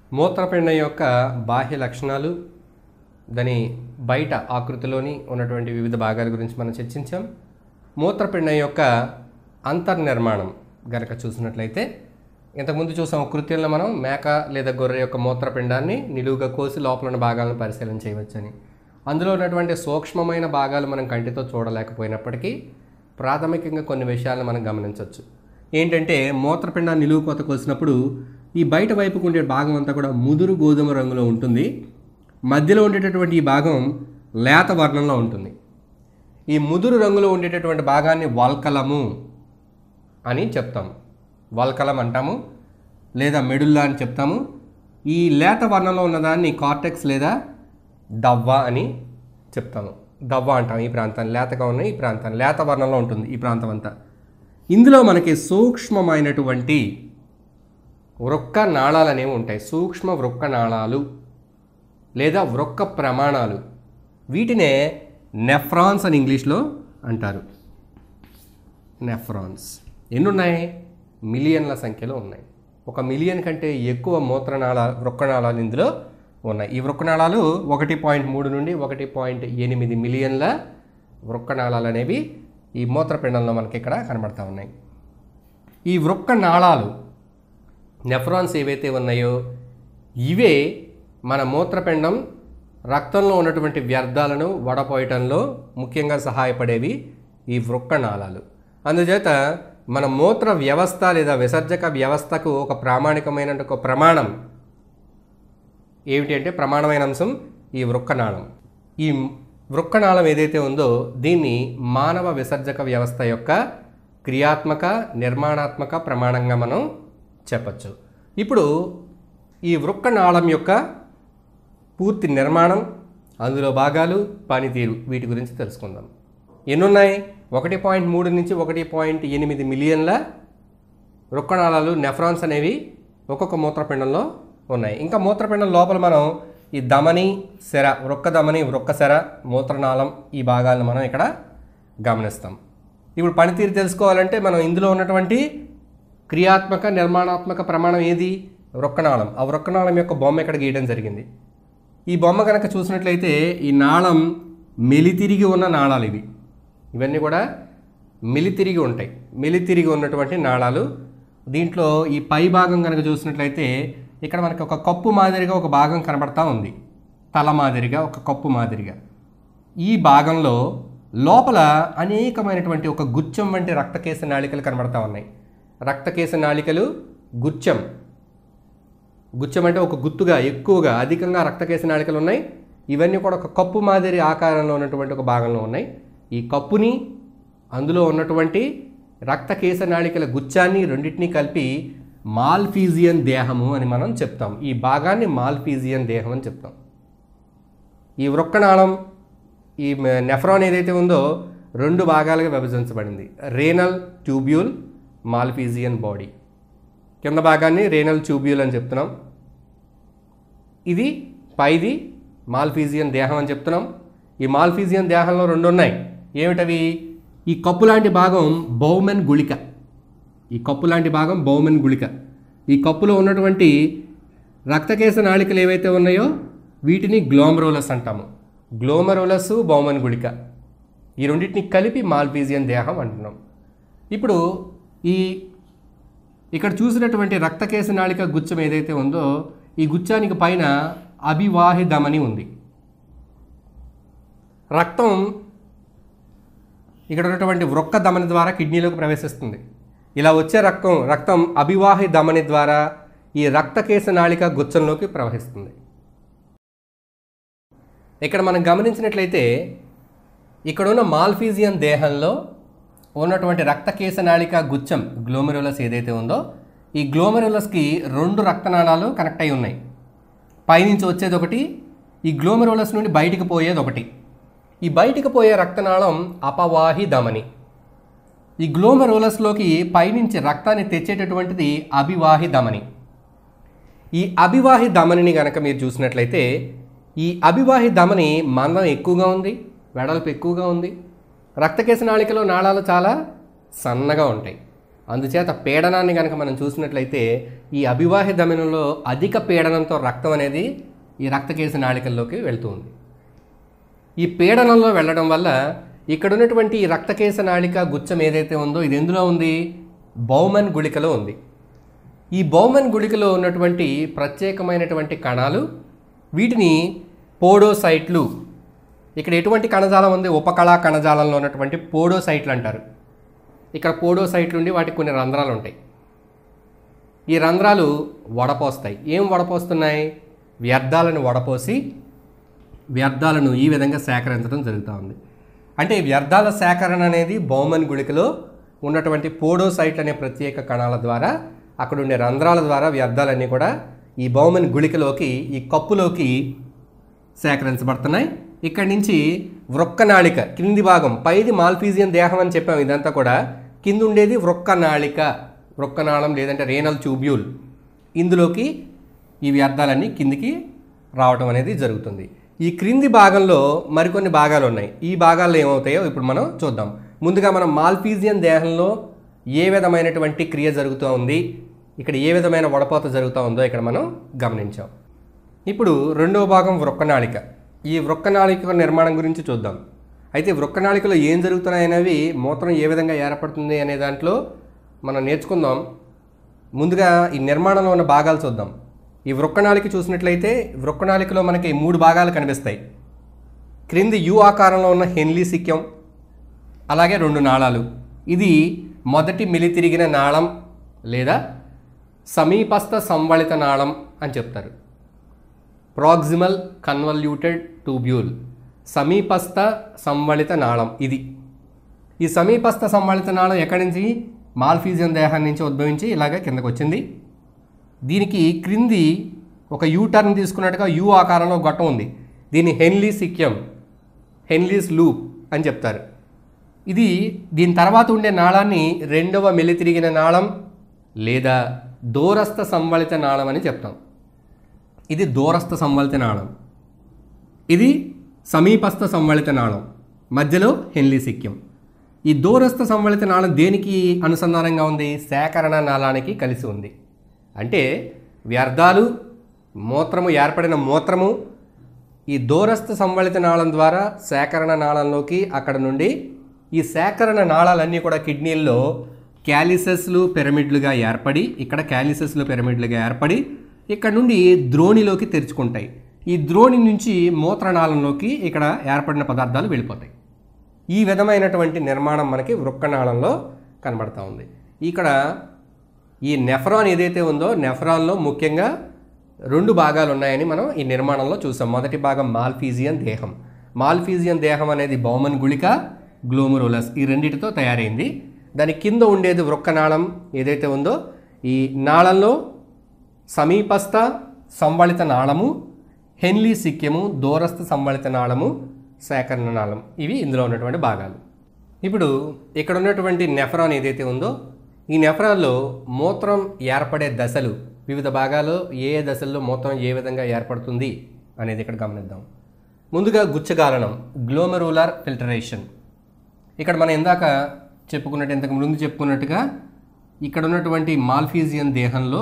మూత్రపిండం యొక్క బాహ్య లక్షణాలు దాని బయట ఆకృతిలోని ఉన్నటువంటి వివిధ భాగాల గురించి మనం చర్చించాం మూత్రపిండం యొక్క అంతర్నిర్మాణం గనక చూసినట్లయితే ఇంతకుముందు చూసాం కృత్యంలో మనం మేక లేదా గొర్రె యొక్క మూత్రపిండాన్ని నిలువుగా కోసి లోపల ఉన్న భాగాలను పరిశీలన చేయవచ్చని అందులో ఉన్నటువంటి సూక్ష్మమైన భాగాలు మనం కంటితో చూడలేకపోయినప్పటికీ ప్రాథమికంగా కొన్ని విషయాలను మనం గమనించవచ్చు ఏంటంటే మూత్రపిండాన్ని నిలువు కోత కోసినప్పుడు ఈ బయట వైపుకు ఉండే భాగం అంతా కూడా ముదురు గోధుమ రంగులో ఉంటుంది మధ్యలో ఉండేటటువంటి ఈ భాగం లేత వర్ణంలో ఉంటుంది ఈ ముదురు రంగులో ఉండేటటువంటి భాగాన్ని వల్కలము అని చెప్తాము వల్కలం అంటాము లేదా మెడుల్లా అని చెప్తాము ఈ లేత వర్ణంలో ఉన్నదాన్ని కార్టెక్స్ లేదా దవ్వ అని చెప్తాము దవ్వ అంటాం ఈ ప్రాంతాన్ని లేతగా ఉన్న ఈ ప్రాంతాన్ని లేత వర్ణంలో ఉంటుంది ఈ ప్రాంతం అంతా ఇందులో మనకి సూక్ష్మమైనటువంటి వృక్క నాళాలు అనేవి ఉంటాయి సూక్ష్మ వృక్క నాళాలు లేదా వృక్క ప్రమాణాలు వీటినే నెఫ్రాన్స్ అని ఇంగ్లీష్లో అంటారు నెఫ్రాన్స్ ఎన్ని ఉన్నాయి మిలియన్ల సంఖ్యలో ఉన్నాయి ఒక మిలియన్ కంటే ఎక్కువ మూత్రనాళ వృక్కనాళాలు ఇందులో ఉన్నాయి ఈ వృక్కనాళాలు ఒకటి పాయింట్ మూడు నుండి ఒకటి పాయింట్ ఎనిమిది మిలియన్ల వృక్కనాళాలు అనేవి ఈ మూత్రపిండంలో మనకి ఇక్కడ కనబడతా ఉన్నాయి ఈ వృక్క నాళాలు నెఫ్రాన్స్ ఏవైతే ఉన్నాయో ఇవే మన మూత్రపిండం రక్తంలో ఉన్నటువంటి వ్యర్థాలను వడపోయటంలో ముఖ్యంగా సహాయపడేవి ఈ వృక్క నాళాలు అందుచేత మన మూత్ర వ్యవస్థ లేదా విసర్జక వ్యవస్థకు ఒక ప్రామాణికమైన ఒక ప్రమాణం ఏమిటి అంటే ప్రమాణమైన అంశం ఈ వృక్కనాళం ఈ వృక్కనాళం ఏదైతే ఉందో దీన్ని మానవ విసర్జక వ్యవస్థ యొక్క క్రియాత్మక నిర్మాణాత్మక ప్రమాణంగా మనం చెప్పచ్చు ఇప్పుడు ఈ వృక్కనాళం యొక్క పూర్తి నిర్మాణం అందులో భాగాలు పనితీరు వీటి గురించి తెలుసుకుందాం ఎన్నున్నాయి ఒకటి పాయింట్ మూడు నుంచి ఒకటి పాయింట్ ఎనిమిది మిలియన్ల వృక్కనాళాలు నెఫ్రాన్స్ అనేవి ఒక్కొక్క మూత్రపిండంలో ఉన్నాయి ఇంకా మూత్రపిండం లోపల మనం ఈ దమని సెర వృక్క దమని వృక్క సెర మూత్రనాళం ఈ భాగాలను మనం ఇక్కడ గమనిస్తాం ఇప్పుడు పనితీరు తెలుసుకోవాలంటే మనం ఇందులో ఉన్నటువంటి క్రియాత్మక నిర్మాణాత్మక ప్రమాణం ఏది వృక్కనాళం ఆ వృక్కనాళం యొక్క బొమ్మ ఇక్కడ గీయడం జరిగింది ఈ బొమ్మ కనుక చూసినట్లయితే ఈ నాళం మెలితిరిగి ఉన్న నాళాలు ఇవి ఇవన్నీ కూడా మెలితిరిగి ఉంటాయి మెలితిరిగి ఉన్నటువంటి నాళాలు దీంట్లో ఈ పై భాగం కనుక చూసినట్లయితే ఇక్కడ మనకి ఒక కప్పు మాదిరిగా ఒక భాగం కనబడతా ఉంది తల మాదిరిగా ఒక కప్పు మాదిరిగా ఈ భాగంలో లోపల అనేకమైనటువంటి ఒక గుచ్చం వంటి రక్తకేశ నాళికలు కనబడతా ఉన్నాయి రక్తకేశ నాళికలు గుచ్చం గుచ్చం అంటే ఒక గుత్తుగా ఎక్కువగా అధికంగా రక్తకేశ నాళికలు ఉన్నాయి ఇవన్నీ కూడా ఒక కప్పు మాదిరి ఆకారంలో ఉన్నటువంటి ఒక భాగంలో ఉన్నాయి ఈ కప్పుని అందులో ఉన్నటువంటి రక్తకేశ నాళికల గుచ్చాన్ని రెండింటినీ కలిపి మాల్ఫీజియన్ దేహము అని మనం చెప్తాం ఈ భాగాన్ని మాల్ఫీజియన్ దేహం అని చెప్తాం ఈ వృక్కనాళం ఈ మె- నెఫ్రాన్ ఏదైతే ఉందో రెండు భాగాలుగా విభజించబడింది రేనల్ ట్యూబ్యూల్ మాల్ఫీజియన్ బాడీ కింద భాగాన్ని రేనల్ ట్యూబ్యూల్ అని చెప్తున్నాం ఇది పైది మాల్ఫీజియన్ దేహం అని చెప్తున్నాం ఈ మాల్ఫీజియన్ దేహంలో రెండు ఉన్నాయి ఏమిటవి ఈ కప్పు లాంటి భాగం బౌమెన్ గుళిక ఈ కప్పు లాంటి భాగం బౌమెన్ గుళిక ఈ కప్పులో ఉన్నటువంటి రక్తకేశ నాళికలు ఏవైతే ఉన్నాయో వీటిని గ్లోమరోలస్ అంటాము గ్లోమరోలస్ బౌమెన్ గుళిక ఈ రెండింటిని కలిపి మాల్ఫీజియన్ దేహం అంటున్నాం ఇప్పుడు ఈ ఇక్కడ చూసినటువంటి రక్తకేశ నాళిక గుచ్చం ఏదైతే ఉందో ఈ గుచ్చానికి పైన అభివాహి ధమని ఉంది రక్తం ఇక్కడ ఉన్నటువంటి వృక్క ధమని ద్వారా కిడ్నీలోకి ప్రవేశిస్తుంది ఇలా వచ్చే రక్తం రక్తం అభివాహి ధమని ద్వారా ఈ రక్తకేశ నాళిక గుచ్చంలోకి ప్రవహిస్తుంది ఇక్కడ మనం గమనించినట్లయితే ఇక్కడ ఉన్న మాల్ఫీజియన్ దేహంలో ఉన్నటువంటి రక్తకేశ నాళిక గుచ్చం గ్లోమెరులస్ ఏదైతే ఉందో ఈ గ్లోమెరులస్కి రెండు రక్తనాళాలు కనెక్ట్ అయి ఉన్నాయి పైనుంచి వచ్చేది ఒకటి ఈ గ్లోమెరులస్ నుండి బయటికి పోయేది ఒకటి ఈ బయటికి పోయే రక్తనాళం అపవాహి ధమని ఈ గ్లోమెరులస్లోకి పైనుంచి రక్తాన్ని తెచ్చేటటువంటిది అభివాహి ధమని ఈ అభివాహి ధమనిని కనుక మీరు చూసినట్లయితే ఈ అభివాహి ధమని మందం ఎక్కువగా ఉంది వెడల్పు ఎక్కువగా ఉంది రక్తకేశ నాళికలో నాళాలు చాలా సన్నగా ఉంటాయి అందుచేత పీడనాన్ని కనుక మనం చూసినట్లయితే ఈ అభివాహి ధమనంలో అధిక పీడనంతో రక్తం అనేది ఈ రక్తకేశ నాళికల్లోకి వెళ్తూ ఉంది ఈ పీడనంలో వెళ్ళడం వల్ల ఇక్కడ ఉన్నటువంటి ఈ రక్తకేశ నాళిక గుచ్చం ఏదైతే ఉందో ఇది ఎందులో ఉంది బౌమన్ గుళికలో ఉంది ఈ బౌమన్ గుళికలో ఉన్నటువంటి ప్రత్యేకమైనటువంటి కణాలు వీటిని పోడోసైట్లు ఇక్కడ ఎటువంటి కణజాలం ఉంది ఉపకళా కణజాలంలో ఉన్నటువంటి పోడోసైట్లు అంటారు ఇక్కడ పోడోసైట్లు ఉండి వాటికి కొన్ని రంధ్రాలు ఉంటాయి ఈ రంధ్రాలు వడపోస్తాయి ఏం వడపోస్తున్నాయి వ్యర్థాలను వడపోసి వ్యర్థాలను ఈ విధంగా సేకరించడం జరుగుతూ ఉంది అంటే ఈ వ్యర్థాల సేకరణ అనేది బౌమన్ గుళికలో ఉన్నటువంటి పోడోసైట్ అనే ప్రత్యేక కణాల ద్వారా అక్కడ ఉండే రంధ్రాల ద్వారా వ్యర్థాలన్నీ కూడా ఈ బౌమన్ గుళికలోకి ఈ కప్పులోకి సేకరించబడుతున్నాయి ఇక్కడి నుంచి వృక్కనాళిక క్రింది భాగం పైది మాల్ఫీజియన్ దేహం అని చెప్పాం ఇదంతా కూడా కింద ఉండేది వృక్కనాళిక వృక్కనాళం లేదంటే రేనల్ ట్యూబ్యూల్ ఇందులోకి ఈ వ్యర్థాలన్నీ కిందికి రావటం అనేది జరుగుతుంది ఈ క్రింది భాగంలో మరికొన్ని భాగాలు ఉన్నాయి ఈ భాగాల్లో ఏమవుతాయో ఇప్పుడు మనం చూద్దాం ముందుగా మనం మాల్ఫీజియన్ దేహంలో ఏ విధమైనటువంటి క్రియ జరుగుతూ ఉంది ఇక్కడ ఏ విధమైన వడపోత జరుగుతూ ఉందో ఇక్కడ మనం గమనించాం ఇప్పుడు రెండవ భాగం వృక్కనాళిక ఈ వృక్కనాళిక నిర్మాణం గురించి చూద్దాం అయితే వృక్కనాళికలో ఏం జరుగుతున్నాయనేవి మూత్రం ఏ విధంగా ఏర్పడుతుంది అనే దాంట్లో మనం నేర్చుకుందాం ముందుగా ఈ నిర్మాణంలో ఉన్న భాగాలు చూద్దాం ఈ వృక్కనాళిక చూసినట్లయితే వృక్కనాళికలో మనకి మూడు భాగాలు కనిపిస్తాయి క్రింది యు ఆకారంలో ఉన్న హెన్లీ సిక్యం అలాగే రెండు నాళాలు ఇది మొదటి మిలితిరిగిన నాళం లేదా సమీపస్థ సంవళిత నాళం అని చెప్తారు ప్రాక్సిమల్ కన్వల్యూటెడ్ ట్యూబ్యూల్ సమీపస్థ సంవళిత నాళం ఇది ఈ సమీపస్థ సంవళిత నాళం ఎక్కడి నుంచి మాల్ఫీజియన్ దేహం నుంచి ఉద్భవించి ఇలాగ కిందకు వచ్చింది దీనికి క్రింది ఒక యూ టర్న్ తీసుకున్నట్టుగా యూ ఆకారంలో గొట్టం ఉంది దీన్ని హెన్లీ సిక్యం హెన్లీస్ లూప్ అని చెప్తారు ఇది దీని తర్వాత ఉండే నాళాన్ని రెండవ మెలితిరిగిన నాళం లేదా దూరస్థ సంవళిత నాళం అని చెప్తాం ఇది దూరస్థ సంవళిత నాళం ఇది సమీపస్థ సంవళిత నాళం మధ్యలో హెన్లీ సిక్యం ఈ దూరస్థ సంవళిత నాళం దేనికి అనుసంధానంగా ఉంది సేకరణ నాళానికి కలిసి ఉంది అంటే వ్యర్థాలు మూత్రము ఏర్పడిన మూత్రము ఈ దూరస్థ సంవళిత నాళం ద్వారా సేకరణ నాళంలోకి అక్కడ నుండి ఈ సేకరణ నాళాలన్నీ కూడా కిడ్నీల్లో క్యాలిసెస్లు పిరమిడ్లుగా ఏర్పడి ఇక్కడ క్యాలిసెస్లు పిరమిడ్లుగా ఏర్పడి ఇక్కడ నుండి ద్రోణిలోకి తెరుచుకుంటాయి ఈ ద్రోణి నుంచి మూత్రనాళంలోకి ఇక్కడ ఏర్పడిన పదార్థాలు వెళ్ళిపోతాయి ఈ విధమైనటువంటి నిర్మాణం మనకి వృక్కనాళంలో కనబడతా ఉంది ఇక్కడ ఈ నెఫ్రాన్ ఏదైతే ఉందో నెఫ్రాన్లో ముఖ్యంగా రెండు భాగాలు ఉన్నాయని మనం ఈ నిర్మాణంలో చూసాం మొదటి భాగం మాల్ఫీజియన్ దేహం మాల్ఫీజియన్ దేహం అనేది బౌమన్ గుళిక గ్లోమరులస్ ఈ రెండిటితో తయారైంది దాని కింద ఉండేది వృక్కనాళం ఏదైతే ఉందో ఈ నాళంలో సమీపస్థ సంవళిత నాళము హెన్లీ సిక్యము దూరస్థ సంవళిత నాళము సేకరణ నాళం ఇవి ఇందులో ఉన్నటువంటి భాగాలు ఇప్పుడు ఇక్కడ ఉన్నటువంటి నెఫ్రాన్ ఏదైతే ఉందో ఈ నెఫ్రాన్లో మూత్రం ఏర్పడే దశలు వివిధ భాగాలు ఏ ఏ దశల్లో మూత్రం ఏ విధంగా ఏర్పడుతుంది అనేది ఇక్కడ గమనిద్దాం ముందుగా గుచ్చగాలనం గ్లోమెరులార్ ఫిల్టరేషన్ ఇక్కడ మనం ఇందాక చెప్పుకున్నట్టు ఇంతకు ముందు చెప్పుకున్నట్టుగా ఇక్కడ ఉన్నటువంటి మాల్ఫీజియన్ దేహంలో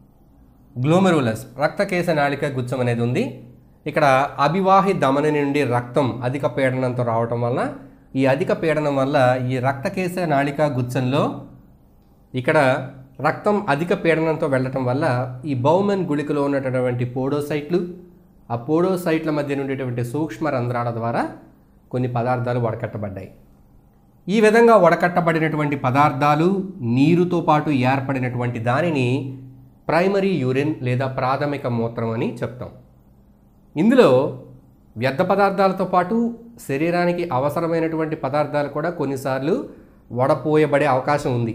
గ్లోమెరులస్ రక్తకేశ నాళిక గుచ్చం అనేది ఉంది ఇక్కడ అభివాహి ధమని నుండి రక్తం అధిక పీడనంతో రావటం వల్ల ఈ అధిక పీడనం వల్ల ఈ రక్తకేశ నాళిక గుచ్చంలో ఇక్కడ రక్తం అధిక పీడనంతో వెళ్ళటం వల్ల ఈ బౌమన్ గుళికలో ఉన్నటువంటి పోడోసైట్లు ఆ పోడోసైట్ల మధ్య ఉండేటువంటి సూక్ష్మ రంధ్రాల ద్వారా కొన్ని పదార్థాలు వడకట్టబడ్డాయి ఈ విధంగా వడకట్టబడినటువంటి పదార్థాలు నీరుతో పాటు ఏర్పడినటువంటి దానిని ప్రైమరీ యూరిన్ లేదా ప్రాథమిక మూత్రం అని చెప్తాం ఇందులో వ్యర్థ పదార్థాలతో పాటు శరీరానికి అవసరమైనటువంటి పదార్థాలు కూడా కొన్నిసార్లు వడపోయబడే అవకాశం ఉంది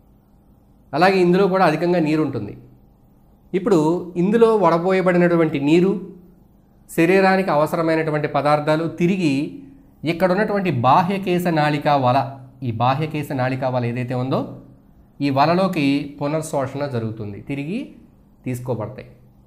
అలాగే ఇందులో కూడా అధికంగా నీరు ఉంటుంది ఇప్పుడు ఇందులో వడపోయబడినటువంటి నీరు శరీరానికి అవసరమైనటువంటి పదార్థాలు తిరిగి ఇక్కడ ఉన్నటువంటి బాహ్యకేశ నాళికా వల ఈ బాహ్యకేశ నాళికా వల ఏదైతే ఉందో ఈ వలలోకి పునర్శోషణ జరుగుతుంది తిరిగి తీసుకోబడతాయి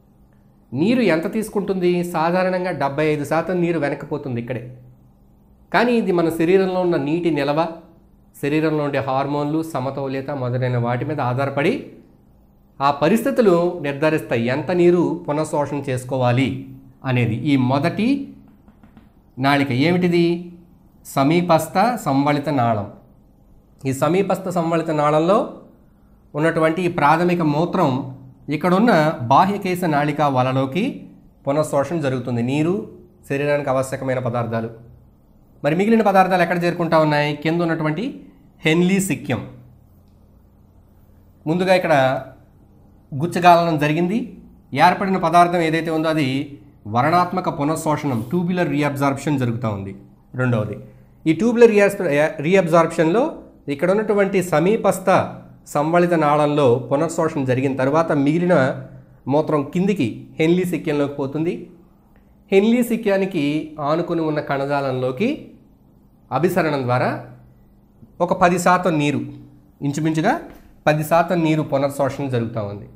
నీరు ఎంత తీసుకుంటుంది సాధారణంగా డెబ్బై ఐదు శాతం నీరు వెనక్కిపోతుంది ఇక్కడే కానీ ఇది మన శరీరంలో ఉన్న నీటి నిలవ శరీరంలో ఉండే హార్మోన్లు సమతౌల్యత మొదలైన వాటి మీద ఆధారపడి ఆ పరిస్థితులు నిర్ధారిస్తాయి ఎంత నీరు పునఃశోషణ చేసుకోవాలి అనేది ఈ మొదటి నాళిక ఏమిటిది సమీపస్థ సంవళిత నాళం ఈ సమీపస్థ సంవళిత నాళంలో ఉన్నటువంటి ఈ ప్రాథమిక మూత్రం ఇక్కడున్న బాహ్యకేశ నాళిక వలలోకి పునఃశోషణ జరుగుతుంది నీరు శరీరానికి ఆవశ్యకమైన పదార్థాలు మరి మిగిలిన పదార్థాలు ఎక్కడ చేరుకుంటా ఉన్నాయి కింద ఉన్నటువంటి హెన్లీ సిక్యం ముందుగా ఇక్కడ గుచ్చగాలనం జరిగింది ఏర్పడిన పదార్థం ఏదైతే ఉందో అది వర్ణాత్మక పునఃశోషణం ట్యూబులర్ రీఅబ్జార్ప్షన్ జరుగుతూ ఉంది రెండవది ఈ ట్యూబులర్ రీఅబ్జార్ప్షన్లో ఇక్కడ ఉన్నటువంటి సమీపస్థ సంవళిత నాళంలో పునఃశోషణ జరిగిన తర్వాత మిగిలిన మూత్రం కిందికి హెన్లీ సిక్యంలోకి పోతుంది హెన్లీ సిక్యానికి ఆనుకుని ఉన్న కణజాలంలోకి అభిసరణం ద్వారా ఒక పది శాతం నీరు ఇంచుమించుగా పది శాతం నీరు పునర్శోషణ జరుగుతూ ఉంది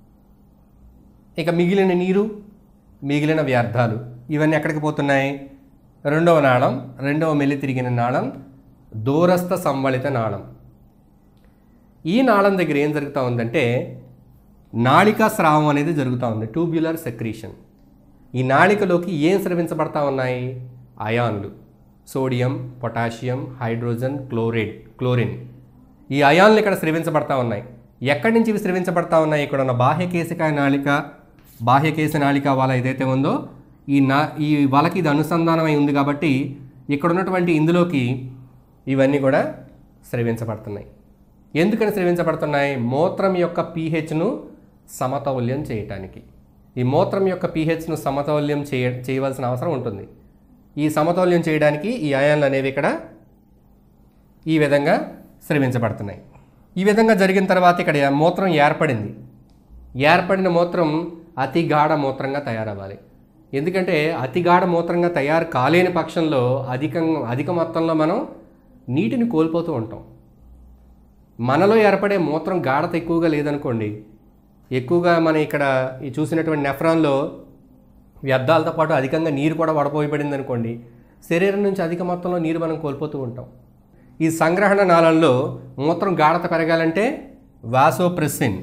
ఇక మిగిలిన నీరు మిగిలిన వ్యర్థాలు ఇవన్నీ ఎక్కడికి పోతున్నాయి రెండవ నాళం రెండవ మెల్లి తిరిగిన నాళం దూరస్థ సంవళిత నాళం ఈ నాళం దగ్గర ఏం జరుగుతూ ఉందంటే నాళికా స్రావం అనేది జరుగుతూ ఉంది ట్యూబ్యులర్ సెక్రీషన్ ఈ నాళికలోకి ఏం స్రవించబడతా ఉన్నాయి అయాన్లు sodium potassium hydrogen chloride chlorine ఈ అయాన్లు ఇక్కడ స్రవించబడతా ఉన్నాయి ఎక్కడి నుంచి ఇవి స్రవించబడతా ఉన్నాయి ఇక్కడ ఉన్న బాహ్యకేశిక నాళిక బాహ్యకేశ నాళిక వల ఏదైతే ఉందో ఈ నా ఈ వలకి ఇది అనుసంధానమై ఉంది కాబట్టి ఇక్కడ ఉన్నటువంటి ఇందులోకి ఇవన్నీ కూడా స్రవించబడుతున్నాయి ఎందుకని స్రవించబడుతున్నాయి మూత్రం యొక్క పీహెచ్ను సమతౌల్యం చేయటానికి ఈ మూత్రం యొక్క పీహెచ్ను సమతౌల్యం చేయ చేయవలసిన అవసరం ఉంటుంది ఈ సమతౌల్యం చేయడానికి ఈ అయాన్లు అనేవి ఇక్కడ ఈ విధంగా స్రవించబడుతున్నాయి ఈ విధంగా జరిగిన తర్వాత ఇక్కడ మూత్రం ఏర్పడింది ఏర్పడిన మూత్రం అతి గాఢ మూత్రంగా తయారవ్వాలి ఎందుకంటే అతి గాఢ మూత్రంగా తయారు కాలేని పక్షంలో అధికంగా అధిక మొత్తంలో మనం నీటిని కోల్పోతూ ఉంటాం మనలో ఏర్పడే మూత్రం గాఢత ఎక్కువగా లేదనుకోండి ఎక్కువగా మనం ఇక్కడ ఈ చూసినటువంటి నెఫ్రాన్లో వ్యర్థాలతో పాటు అధికంగా నీరు కూడా వడపోయబడింది అనుకోండి శరీరం నుంచి అధిక మొత్తంలో నీరు మనం కోల్పోతూ ఉంటాం ఈ సంగ్రహణ నాళంలో మూత్రం గాఢత పెరగాలంటే వాసోప్రెస్సిన్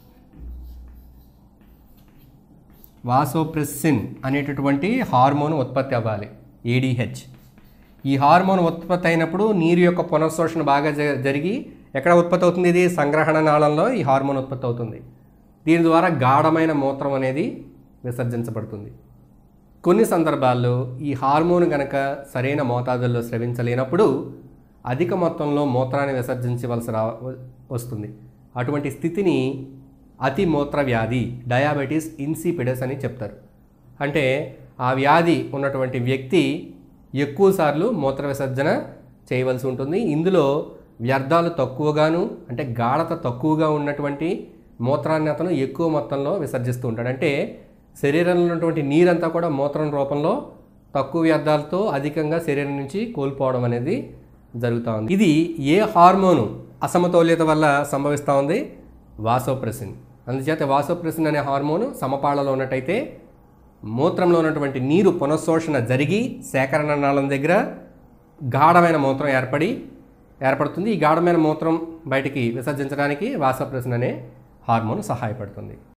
వాసోప్రెస్సిన్ అనేటటువంటి హార్మోన్ ఉత్పత్తి అవ్వాలి ఏడిహెచ్ ఈ హార్మోన్ ఉత్పత్తి అయినప్పుడు నీరు యొక్క పునఃశోషణ బాగా జ- జరిగి ఎక్కడ ఉత్పత్తి అవుతుంది ఇది సంగ్రహణ నాళంలో ఈ హార్మోన్ ఉత్పత్తి అవుతుంది దీని ద్వారా గాఢమైన మూత్రం అనేది విసర్జించబడుతుంది కొన్ని సందర్భాల్లో ఈ హార్మోన్ గనక సరైన మోతాదుల్లో స్రవించలేనప్పుడు అధిక మొత్తంలో మూత్రాన్ని విసర్జించవలసి రా వస్తుంది అటువంటి స్థితిని అతి మూత్ర వ్యాధి డయాబెటీస్ ఇన్సిపిడస్ అని చెప్తారు అంటే ఆ వ్యాధి ఉన్నటువంటి వ్యక్తి ఎక్కువసార్లు మూత్ర విసర్జన చేయవలసి ఉంటుంది ఇందులో వ్యర్థాలు తక్కువగాను అంటే గాఢత తక్కువగా ఉన్నటువంటి మూత్రాన్ని అతను ఎక్కువ మొత్తంలో విసర్జిస్తూ ఉంటాడు అంటే శరీరంలో ఉన్నటువంటి నీరంతా కూడా మూత్రం రూపంలో తక్కువ వ్యర్థాలతో అధికంగా శరీరం నుంచి కోల్పోవడం అనేది జరుగుతూ ఉంది ఇది ఏ హార్మోను అసమతౌల్యత వల్ల సంభవిస్తూ ఉంది వాసోప్రెసిన్ అందుచేత వాసోప్రెసిన్ అనే హార్మోను సమపాళలో ఉన్నట్టయితే మూత్రంలో ఉన్నటువంటి నీరు పునఃశోషణ జరిగి సేకరణ నాళం దగ్గర గాఢమైన మూత్రం ఏర్పడి ఏర్పడుతుంది ఈ గాఢమైన మూత్రం బయటికి విసర్జించడానికి వాసోప్రెసిన్ అనే హార్మోన్ సహాయపడుతుంది